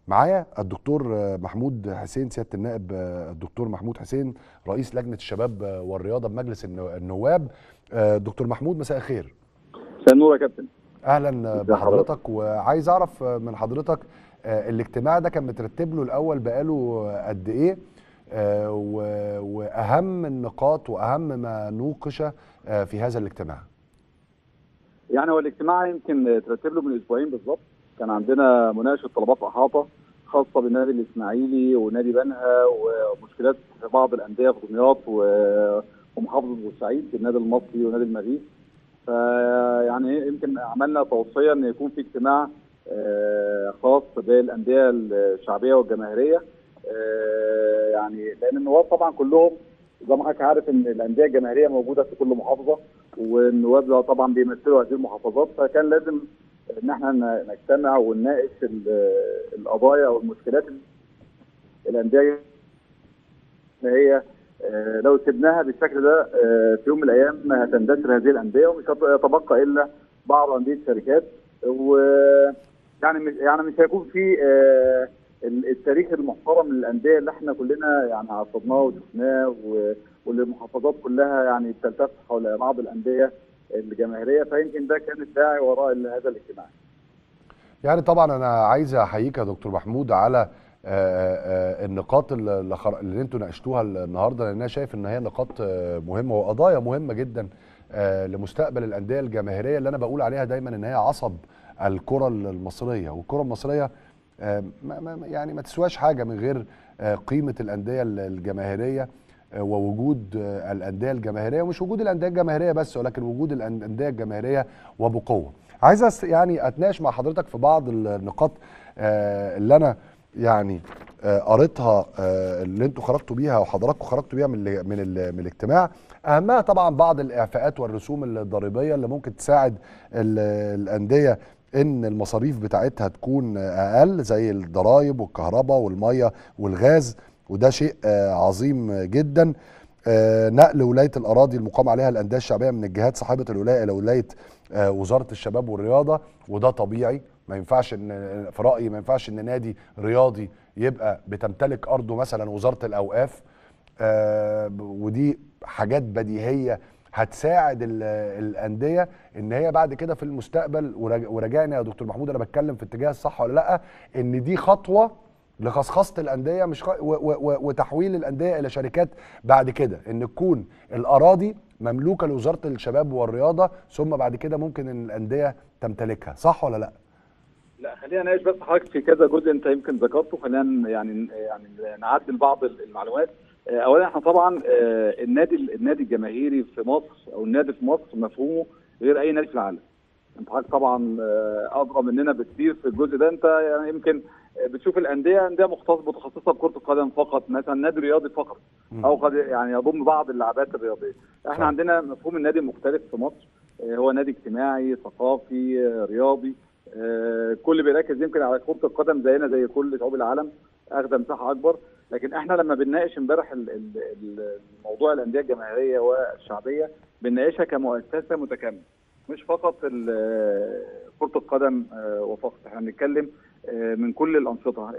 معايا الدكتور محمود حسين سياده النائب الدكتور محمود حسين رئيس لجنه الشباب والرياضه بمجلس النواب دكتور محمود مساء الخير مساء النور يا كابتن اهلا بحضرتك وعايز اعرف من حضرتك الاجتماع ده كان مترتب له الاول بقاله قد ايه واهم النقاط واهم ما نوقش في هذا الاجتماع يعني هو الاجتماع يمكن ترتب له من اسبوعين بالظبط كان عندنا مناقشه طلبات احاطه خاصه بالنادي الاسماعيلي ونادي بنها ومشكلات في بعض الانديه في دمياط ومحافظه بورسعيد النادي المصري ونادي المريخ فيعني يمكن عملنا توصيه ان يكون في اجتماع خاص بالانديه الشعبيه والجماهيريه يعني لان النواب طبعا كلهم زي ما حضرتك عارف ان الانديه الجماهيريه موجوده في كل محافظه والنواب طبعا بيمثلوا هذه المحافظات فكان لازم ان احنا نجتمع ونناقش القضايا او المشكلات الانديه هي لو سبناها بالشكل ده في يوم من الايام هتندثر هذه الانديه ومش هيتبقى الا بعض انديه الشركات و يعني يعني مش هيكون في التاريخ المحترم للانديه اللي احنا كلنا يعني عصرناه وشفناه واللي المحافظات كلها يعني بتلتف حول بعض الانديه الجماهيريه فيمكن ده كان الداعي وراء هذا الاجتماع. يعني طبعا انا عايز احييك يا دكتور محمود على النقاط اللي, اللي انتوا ناقشتوها النهارده لان انا شايف ان هي نقاط مهمه وقضايا مهمه جدا لمستقبل الانديه الجماهيريه اللي انا بقول عليها دايما ان هي عصب الكره المصريه والكره المصريه يعني ما تسواش حاجه من غير قيمه الانديه الجماهيريه ووجود الانديه الجماهيريه ومش وجود الانديه الجماهيريه بس ولكن وجود الانديه الجماهيريه وبقوه. عايز يعني اتناقش مع حضرتك في بعض النقاط اللي انا يعني قريتها اللي انتوا خرجتوا بيها وحضراتكم خرجتوا بيها من ال من ال من الاجتماع اهمها طبعا بعض الاعفاءات والرسوم الضريبيه اللي ممكن تساعد الانديه ان المصاريف بتاعتها تكون اقل زي الضرايب والكهرباء والميه والغاز وده شيء عظيم جدا نقل ولايه الاراضي المقام عليها الانديه الشعبيه من الجهات صاحبه الولايه الى ولايه وزاره الشباب والرياضه وده طبيعي ما ينفعش ان في رايي ما ينفعش ان نادي رياضي يبقى بتمتلك ارضه مثلا وزاره الاوقاف ودي حاجات بديهيه هتساعد الانديه ان هي بعد كده في المستقبل وراجعني يا دكتور محمود انا بتكلم في اتجاه الصح ولا لا ان دي خطوه لخصخصه الانديه مش خ... و... و... وتحويل الانديه الى شركات بعد كده ان تكون الاراضي مملوكه لوزاره الشباب والرياضه ثم بعد كده ممكن ان الانديه تمتلكها صح ولا لا؟ لا خلينا نعيش بس حضرتك في كذا جزء انت يمكن ذكرته خلينا يعني يعني نعدل بعض المعلومات اولا احنا طبعا النادي النادي الجماهيري في مصر او النادي في مصر مفهومه غير اي نادي في العالم انت حضرتك طبعا ادرى مننا بكثير في الجزء ده انت يعني يمكن بتشوف الانديه انديه مختصه متخصصه بكره القدم فقط مثلا نادي رياضي فقط او قد يعني يضم بعض اللعبات الرياضيه احنا صح. عندنا مفهوم النادي المختلف في مصر هو نادي اجتماعي ثقافي رياضي كل بيركز يمكن على كره القدم زينا زي كل شعوب العالم اخذ مساحه اكبر لكن احنا لما بنناقش امبارح الموضوع الانديه الجماهيريه والشعبيه بنناقشها كمؤسسه متكامله مش فقط كره القدم وفقط احنا بنتكلم من كل الانشطه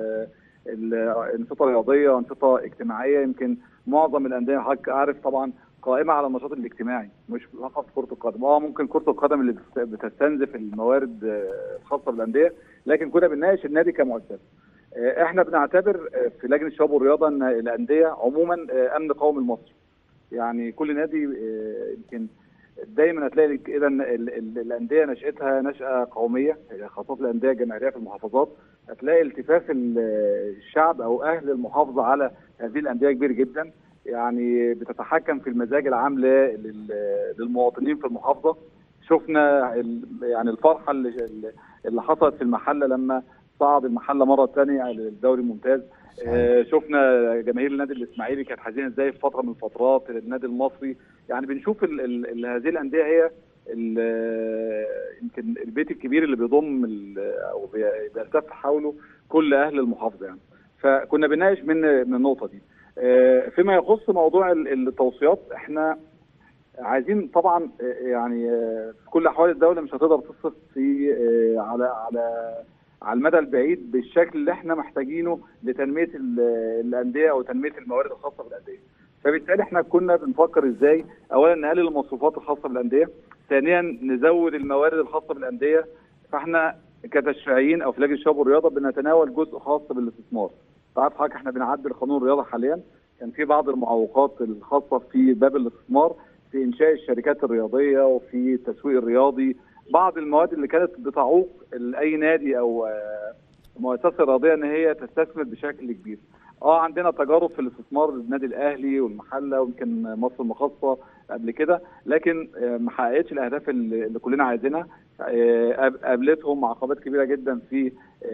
الانشطه الرياضيه وانشطه اجتماعيه يمكن معظم الانديه حضرتك عارف طبعا قائمه على النشاط الاجتماعي مش فقط كره القدم اه ممكن كره القدم اللي بتستنزف الموارد الخاصه بالانديه لكن كنا بنناقش النادي كمؤسسه احنا بنعتبر في لجنه الشباب والرياضه ان الانديه عموما امن قومي المصري يعني كل نادي يمكن دايما هتلاقي كده ان الانديه نشاتها نشاه قوميه خاصه الانديه الجماهيريه في المحافظات هتلاقي التفاف الشعب او اهل المحافظه على هذه الانديه كبير جدا يعني بتتحكم في المزاج العام للمواطنين في المحافظه شفنا يعني الفرحه اللي اللي حصلت في المحله لما صعد المحله مره ثانيه للدوري الممتاز آه شفنا جماهير النادي الاسماعيلي كانت حزينه ازاي في فتره من الفترات النادي المصري يعني بنشوف ال ال ال هذه الانديه هي يمكن البيت الكبير اللي بيضم او بيلتف حوله كل اهل المحافظه يعني فكنا بنناقش من من النقطه دي آه فيما يخص موضوع التوصيات احنا عايزين طبعا يعني في كل احوال الدوله مش هتقدر تصرف في على على على المدى البعيد بالشكل اللي احنا محتاجينه لتنميه ال- الانديه او تنميه الموارد الخاصه بالانديه. فبالتالي احنا كنا بنفكر ازاي اولا نقلل المصروفات الخاصه بالانديه، ثانيا نزود الموارد الخاصه بالانديه فاحنا كتشريعيين او في لجنه الشباب والرياضه بنتناول جزء خاص بالاستثمار. تعرف حضرتك احنا بنعدل قانون الرياضه حاليا كان في بعض المعوقات الخاصه في باب الاستثمار في انشاء الشركات الرياضيه وفي التسويق الرياضي بعض المواد اللي كانت بتعوق اي نادي او آه، مؤسسه رياضيه ان هي تستثمر بشكل كبير. اه عندنا تجارب في الاستثمار النادي الاهلي والمحله ويمكن مصر المخصصه قبل كده لكن آه، ما حققتش الاهداف اللي اللي كلنا عايزينها آه، قاب- قابلتهم عقبات كبيره جدا في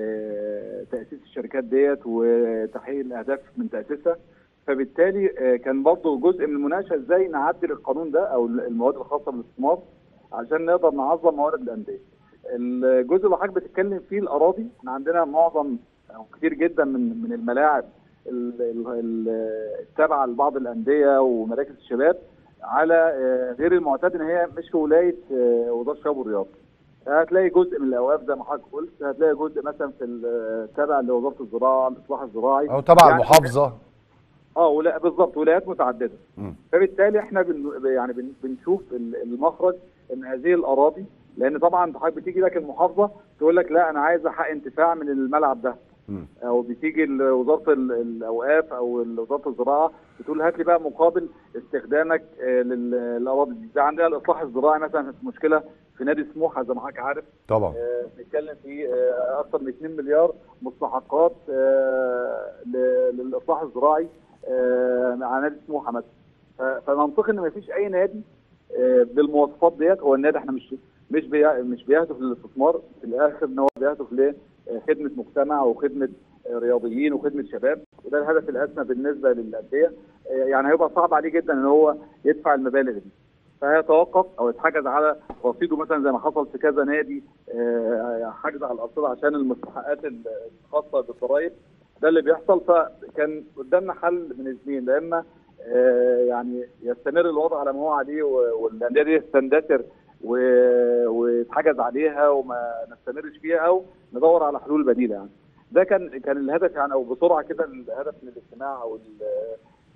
آه، تاسيس الشركات ديت وتحقيق الاهداف من تاسيسها فبالتالي آه، كان برضه جزء من المناقشه ازاي نعدل القانون ده او المواد الخاصه بالاستثمار عشان نقدر نعظم موارد الانديه. الجزء اللي حضرتك بتتكلم فيه الاراضي احنا عندنا معظم او كتير جدا من من الملاعب ال- ال- ال- التابعه لبعض الانديه ومراكز الشباب على آه، غير المعتاد ان هي مش في ولايه آه، وزاره الشباب والرياضه. هتلاقي جزء من الاوقاف زي ما حضرتك قلت هتلاقي جزء مثلا في التابع لوزاره الزراعه الاصلاح الزراعي او تبع يعني المحافظه اه ولا بالظبط ولايات متعدده مم. فبالتالي احنا بن يعني بن بنشوف ال- المخرج ان هذه الاراضي لان طبعا حضرتك بتيجي لك المحافظه تقول لك لا انا عايز حق انتفاع من الملعب ده مم. او بتيجي ال- وزاره ال- الاوقاف او ال- وزاره الزراعه بتقول هات لي بقى مقابل استخدامك آه، لل- للاراضي دي زي عندنا الاصلاح الزراعي مثلا في مشكله في نادي سموحه زي ما حضرتك عارف طبعا آه، بنتكلم في آه، اكثر من 2 مليار مستحقات آه، ل- للاصلاح الزراعي آه، على نادي سموحه مثلا ف- فمنطقي ان مفيش اي نادي آه، بالمواصفات ديت هو النادي احنا مش مش بي- مش بيهدف للاستثمار في الاخر ان هو بيهدف لخدمه مجتمع وخدمه آه، رياضيين وخدمه شباب وده الهدف الاسمى بالنسبه للانديه آه، يعني هيبقى صعب عليه جدا ان هو يدفع المبالغ دي فهيتوقف او يتحجز على رصيده مثلا زي ما حصل في كذا نادي آه، حجز على الارصده عشان المستحقات الخاصه بالضرائب ده اللي بيحصل فكان قدامنا حل من اثنين لا اما آه، يعني يستمر الوضع على ما هو عليه و- والانديه دي تندثر و- ويتحجز عليها وما نستمرش فيها او ندور على حلول بديله يعني ده كان كان الهدف يعني او بسرعه كده الهدف من الاجتماع او ال-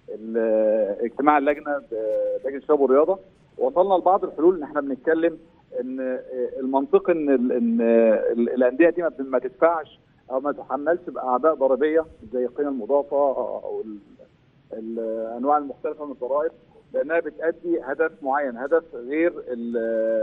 ال- اجتماع اللجنه ب- لجنه الشباب والرياضه وصلنا لبعض الحلول ان احنا بنتكلم ان المنطق ان ال- ان ال- الانديه دي ما بت- ما تدفعش او ما تحملش باعباء ضريبيه زي القيمه المضافه او ال- الانواع المختلفه من الضرائب لانها بتؤدي هدف معين هدف غير ال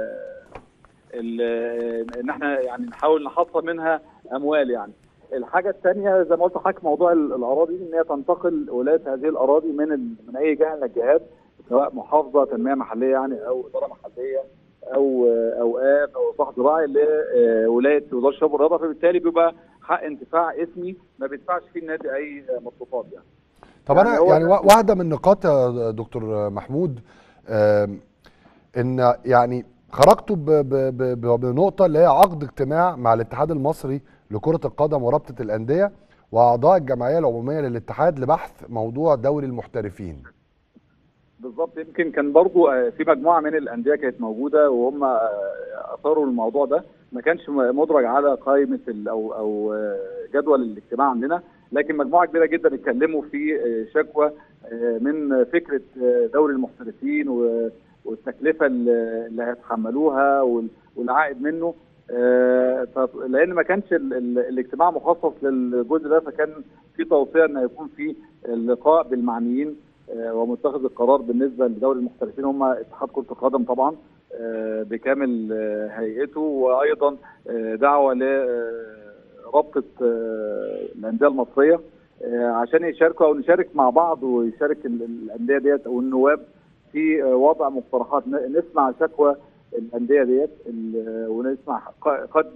ال ان احنا يعني نحاول نحصل منها اموال يعني الحاجه الثانيه زي ما قلت لحضرتك موضوع ال- الاراضي ان هي تنتقل ولايه هذه الاراضي من ال- من اي جهه من الجهات سواء محافظه تنميه محليه يعني او اداره محليه او اوقاف او اصلاح زراعي لولايه وزاره الشباب والرياضه فبالتالي بيبقى حق انتفاع اسمي ما بيدفعش فيه النادي اي مصروفات يعني طب يعني انا هو يعني ده- وا- واحده من النقاط يا دكتور محمود آم، ان يعني خرجتوا ب- ب- ب- ب- بنقطه اللي هي عقد اجتماع مع الاتحاد المصري لكره القدم ورابطه الانديه واعضاء الجمعيه العموميه للاتحاد لبحث موضوع دوري المحترفين بالظبط يمكن كان برضو آه، في مجموعه من الانديه كانت موجوده وهم آه، اثاروا الموضوع ده ما كانش م- مدرج على قائمه ال- او او آه، جدول الاجتماع عندنا لكن مجموعه كبيره جدا اتكلموا في آه، شكوى آه، من فكره آه، دوري المحترفين و- والتكلفه اللي اللي هيتحملوها وال- والعائد منه آه، ف- لان ما كانش ال- ال- الاجتماع مخصص للجزء ده فكان في توصيه ان يكون في اللقاء بالمعنيين آه، ومتخذ القرار بالنسبه لدوري المحترفين هم اتحاد كره القدم طبعا آه، بكامل آه، هيئته وايضا آه، دعوه لرابطه الانديه المصريه آه، عشان يشاركوا او نشارك مع بعض ويشارك ال- الانديه ديت او النواب في آه، وضع مقترحات ن- نسمع شكوى الانديه ديت ال- ونسمع ق- قد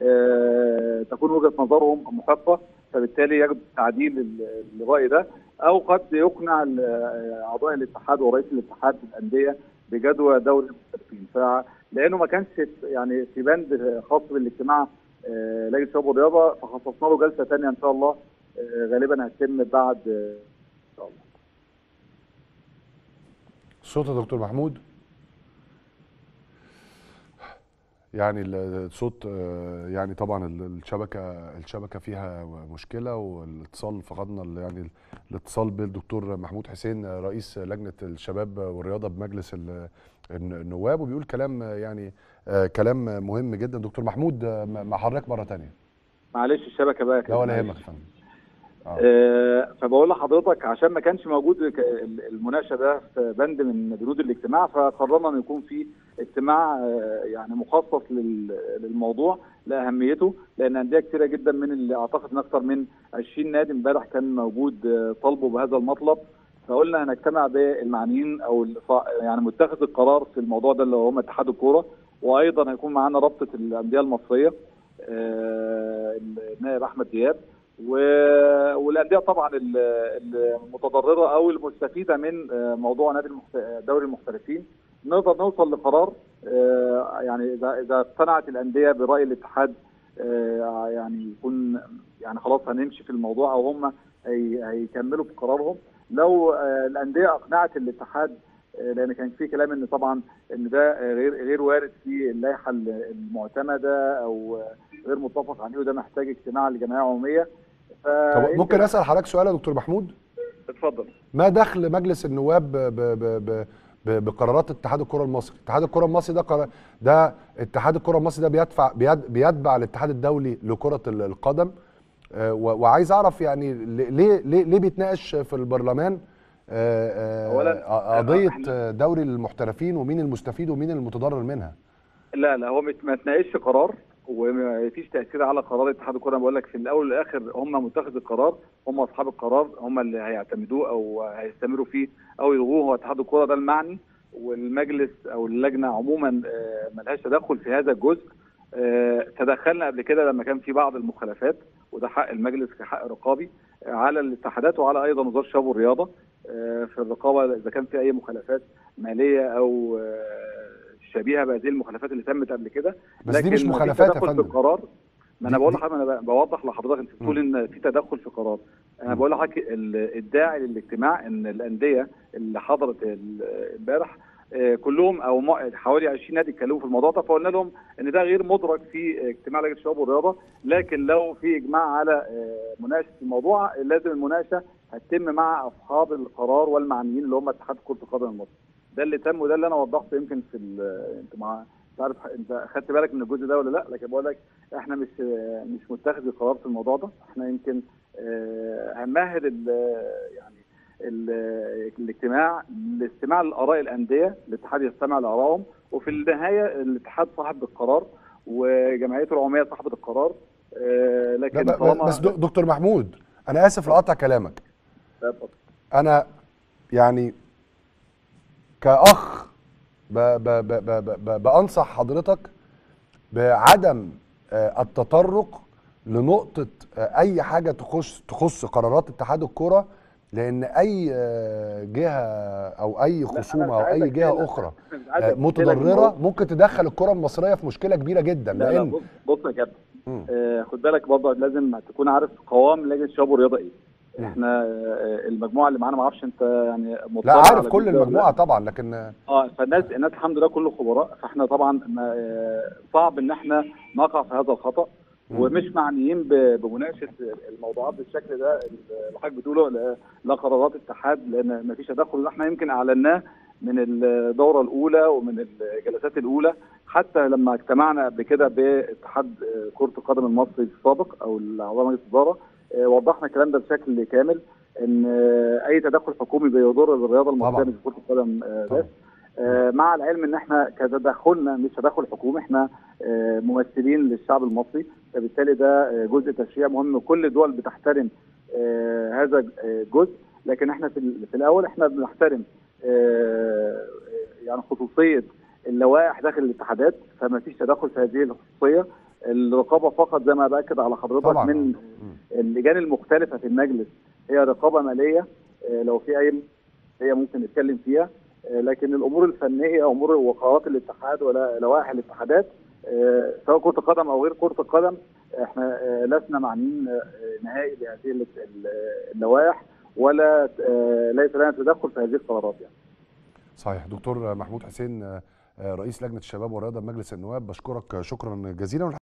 آه، تكون وجهه نظرهم مخالفه فبالتالي يجب تعديل ال- الراي ده او قد يقنع ال- اعضاء الاتحاد ورئيس الاتحاد الانديه بجدوى دوري المحترفين ف لانه ما كانش يعني في بند خاص بالاجتماع آه، لجنه الشباب والرياضه فخصصنا له جلسه ثانيه ان شاء الله آه، غالبا هتتم بعد آه، ان شاء الله صوت يا دكتور محمود يعني الصوت آه، يعني طبعا ال- الشبكه الشبكه فيها مشكله والاتصال فقدنا ال- يعني الاتصال بالدكتور محمود حسين آه، رئيس لجنه الشباب والرياضه بمجلس ال- الن- النواب وبيقول كلام آه، يعني آه، كلام مهم جدا دكتور محمود آه، مع حضرتك مره تانية معلش الشبكه بقى لا ولا معلش. يهمك يا فندم آه، فبقول لحضرتك عشان ما كانش موجود ك- المناقشه ده في بند من بنود الاجتماع فقررنا ان يكون في اجتماع آه، يعني مخصص لل- للموضوع لاهميته لان انديه كثيره جدا من اللي اعتقد ان اكثر من 20 نادي امبارح كان موجود آه، طالبوا بهذا المطلب فقلنا هنجتمع بالمعنيين او الف- يعني متخذ القرار في الموضوع ده اللي هم اتحاد الكوره وايضا هيكون معانا رابطه الانديه المصريه آه، النائب احمد دياب و- والانديه طبعا ال- المتضرره او المستفيده من آه، موضوع نادي المحت- دوري المحترفين نقدر نوصل لقرار آه، يعني اذا اذا اقتنعت الانديه براي الاتحاد آه، يعني يكون يعني خلاص هنمشي في الموضوع او هم هي- هيكملوا في قرارهم لو آه، الانديه اقنعت الاتحاد آه، لان كان في كلام ان طبعا ان ده آه، غير غير وارد في اللائحه المعتمده او آه، غير متفق عليه وده محتاج اجتماع لجمعيه عموميه طب ممكن اسال حضرتك سؤال يا دكتور محمود اتفضل ما دخل مجلس النواب ب ب ب ب بقرارات اتحاد الكره المصري اتحاد الكره المصري ده قرار ده اتحاد الكره المصري ده بيدفع بيد بيتبع الاتحاد الدولي لكره ال- القدم آه، و- وعايز اعرف يعني ل- ليه ليه ليه بيتناقش في البرلمان آه، آه، أولاً، آه، قضيه إحنا- آه، دوري المحترفين ومين المستفيد ومين المتضرر منها لا لا هو مت- ما تناقش قرار وما فيش تاثير على قرار اتحاد الكره بقول لك في الاول والاخر هم متخذ القرار هم اصحاب القرار هم اللي هيعتمدوه او هيستمروا فيه او يلغوه هو اتحاد الكره ده المعني والمجلس او اللجنه عموما آه، ملهاش تدخل في هذا الجزء آه، تدخلنا قبل كده لما كان في بعض المخالفات وده حق المجلس كحق رقابي آه، على الاتحادات وعلى ايضا وزاره الشباب والرياضه آه، في الرقابه اذا كان في اي مخالفات ماليه او آه، شبيهه بهذه المخالفات اللي تمت قبل كده بس دي لكن مش في مخالفات يا تدخل في فندم القرار ما انا دي- بقول دي- لحضرتك انا بوضح لحضرتك انت بتقول ان في تدخل في قرار انا بقول لحضرتك ال- الداعي للاجتماع ان الانديه اللي حضرت ال- امبارح آه، كلهم او م- حوالي 20 نادي اتكلموا في الموضوع ده فقلنا لهم ان ده غير مدرك في اجتماع لجنه الشباب والرياضه لكن لو في اجماع على آه، مناقشه الموضوع لازم المناقشه هتتم مع اصحاب القرار والمعنيين اللي هم اتحاد كره القدم المصري ده اللي تم وده اللي انا وضحته يمكن في ال- انت مع انت عارف انت خدت بالك من الجزء ده ولا لا لكن بقول لك احنا مش مش متخذ القرار في الموضوع ده احنا يمكن آه، هنمهد ال- يعني ال- الاجتماع لاستماع لاراء الانديه الاتحاد يستمع لارائهم وفي النهايه الاتحاد صاحب القرار وجمعيته العموميه صاحبه القرار آه، لا لكن ب- طالما بس دك- دكتور محمود انا اسف لقطع كلامك انا يعني كاخ ب ب ب ب ب ب بانصح حضرتك بعدم آه، التطرق لنقطه آه، اي حاجه تخص تخص قرارات اتحاد الكره لان اي آه، جهه او اي خصومه او اي جهه اخرى آه، متضرره ممكن تدخل الكره المصريه في مشكله كبيره جدا لا لا لان بص بص يا كابتن مم. آه خد بالك برضه لازم تكون عارف قوام لجنه الشباب والرياضه ايه مم. احنا آه المجموعه اللي معانا ما اعرفش انت يعني مطلع لا على عارف كل الجزء ده ولا المجموعه لا. طبعا لكن آه، اه فالناس الناس الحمد لله كله خبراء فاحنا طبعا ما آه صعب ان احنا نقع في هذا الخطا مم. ومش معنيين ب- بمناقشه الموضوعات بالشكل ده اللي حضرتك بتقوله لا- لا قرارات اتحاد لان ما فيش تدخل احنا يمكن اعلناه من الدوره الاولى ومن الجلسات الاولى حتى لما اجتمعنا قبل كده باتحاد كره القدم المصري السابق او اعضاء مجلس الاداره آه، وضحنا الكلام ده بشكل كامل ان آه، اي تدخل حكومي بيضر بالرياضه المصريه طبعاً. مش كره القدم آه، طبعاً. بس آه، مع العلم ان احنا كتدخلنا مش تدخل حكومي احنا آه، ممثلين للشعب المصري فبالتالي ده آه، جزء تشريع مهم كل الدول بتحترم آه، هذا الجزء لكن احنا في, ال- في الاول احنا بنحترم آه، يعني خصوصيه اللوائح داخل الاتحادات فما فيش تدخل في هذه الخصوصيه الرقابه فقط زي ما باكد على حضرتك طبعاً. من مم. اللجان المختلفه في المجلس هي رقابه ماليه آه، لو في اي هي ممكن نتكلم فيها آه، لكن الامور الفنيه امور وقرارات الاتحاد ولا لوائح الاتحادات آه، سواء كره القدم او غير كره القدم احنا آه، لسنا معنيين آه، نهائي بهذه ال- ال- اللوائح ولا آه، ليس لنا تدخل في هذه القرارات يعني صحيح دكتور محمود حسين آه، رئيس لجنه الشباب والرياضه بمجلس النواب بشكرك شكرا جزيلا